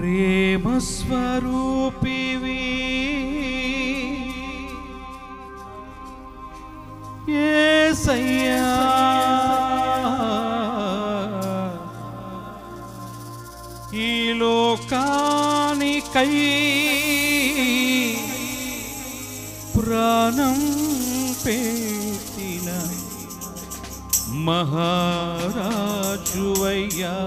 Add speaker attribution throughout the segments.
Speaker 1: ప్రేమ స్వరూపివి ఏసయ్యా ఈ లోకానికై ప్రాణం పెట్టిన మహారాజువయ్యా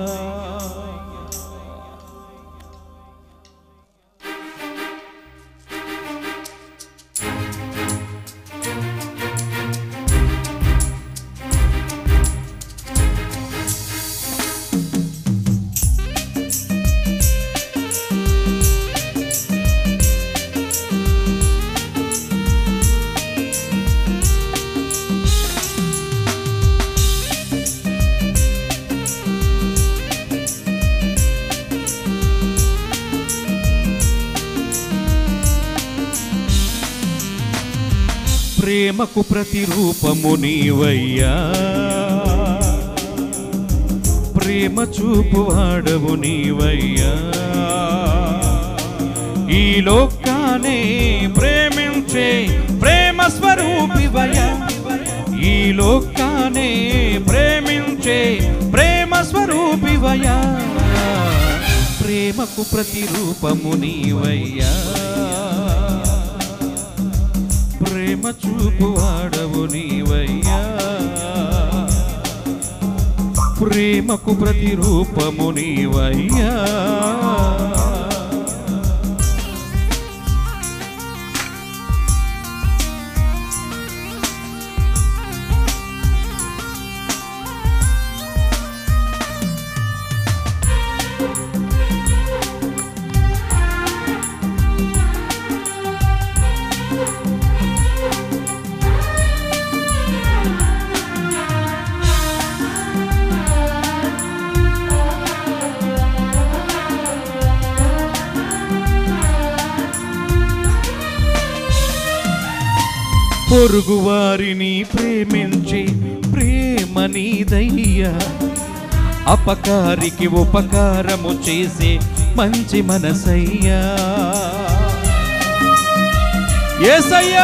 Speaker 1: ప్రేమకు ప్రతిరూపము నీవయ్యా ప్రేమ చూపు వాడవు నీవయ్యా ఈ లోకానే ప్రేమించే ప్రేమ స్వరూపివయ్యా ఈ లోకానే ప్రేమించే ప్రేమ స్వరూపివయ్యా ప్రేమకు ప్రతిరూపము నీవయ్యా ప్రేమ చూపు వాడవు నీవయ్యా ప్రేమకు ప్రతిరూపము నీవయ్యా పొరుగు వారిని ప్రేమించి ప్రేమ నీదయ్యా అపకారికి ఉపకారము చేసే మంచి మనసయ్యా ఏసయ్యా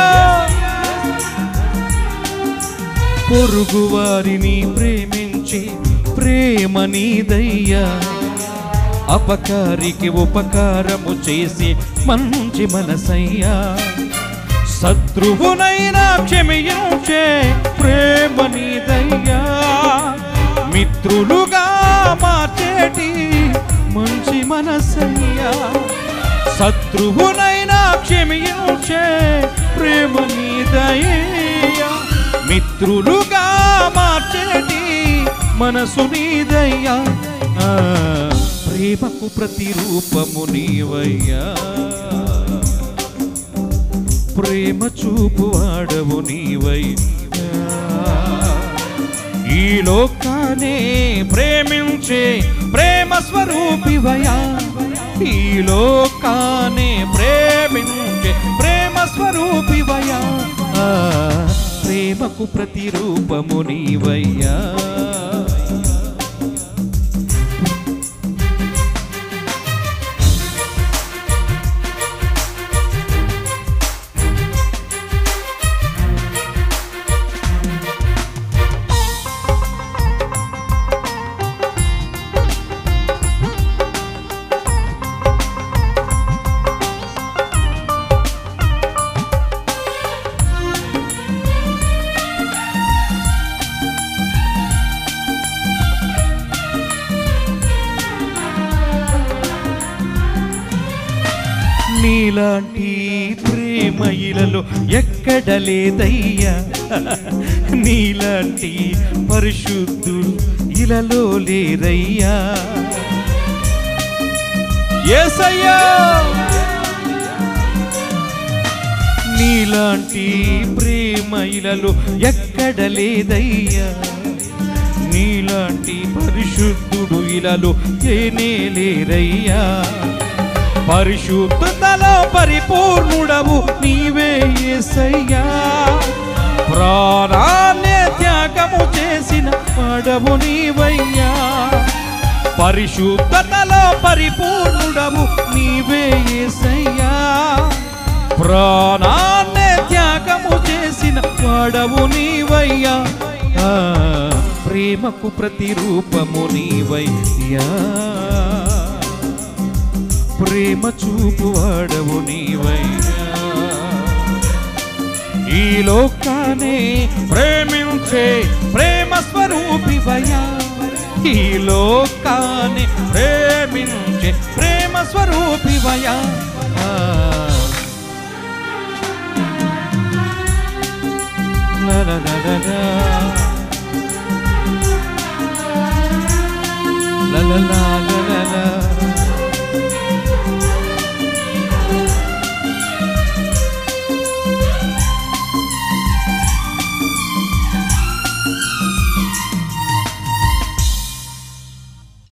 Speaker 1: పొరుగు వారిని ప్రేమించి ప్రేమ నీదయ్యా అపకారికి ఉపకారము చేసి మంచి మనసయ్యా శత్రువునైనా క్షమించే ప్రేమ నీదయ్యా మిత్రులుగా మార్చేటి మంచి మనసయ్యా శత్రువునైనా క్షమించే ప్రేమ నీదయ్యా మిత్రులుగా మార్చేటి మనసు నీదయ్యా ఆ, ప్రేమకు ప్రతిరూపము నీవయ్యా ప్రేమ చూపు వాడవు నీవయ్యా ఈ లోకానే ప్రేమించే ప్రేమ స్వరూపివయా ఈ లోకానే ప్రేమించే ప్రేమ స్వరూపివయా ఆ, ప్రేమకు ప్రతిరూపము నీవయ్యా నీలాంటి ప్రేమ ఇలలో ఎక్కడ లేదయ్యా నీలాంటి పరిశుద్ధుడు ఇలలో లేరయ్యా ఏసయ్యా నీలాంటి ప్రేమ ఇలలో ఎక్కడ లేదయ్యా నీలాంటి పరిశుద్ధుడు ఇలలో ఏనే లేరయ్యా పరిశుద్ధతలో పరిపూర్ణుడవు నీవే యేసయ్యా ప్రాణాన్నే త్యాగము చేసిన వాడవు నీవయ్యా పరిశుద్ధతలో పరిపూర్ణుడవు ప్రాణాన్నే త్యాగము చేసిన వాడవు నీవయ్యా ఆ, ప్రేమకు ప్రతిరూపము నీవయ్యా ప్రేమ చూపు వాడవు నీవయ్యా ఈ లోకానే ప్రేమించే ప్రేమ స్వరూపివయ్యా ఈ లోకాన్ని ప్రేమించే ప్రేమ స్వరూపివయ్యా ఆ. లా లా లా లా లా. లా లా లా లా లా లా.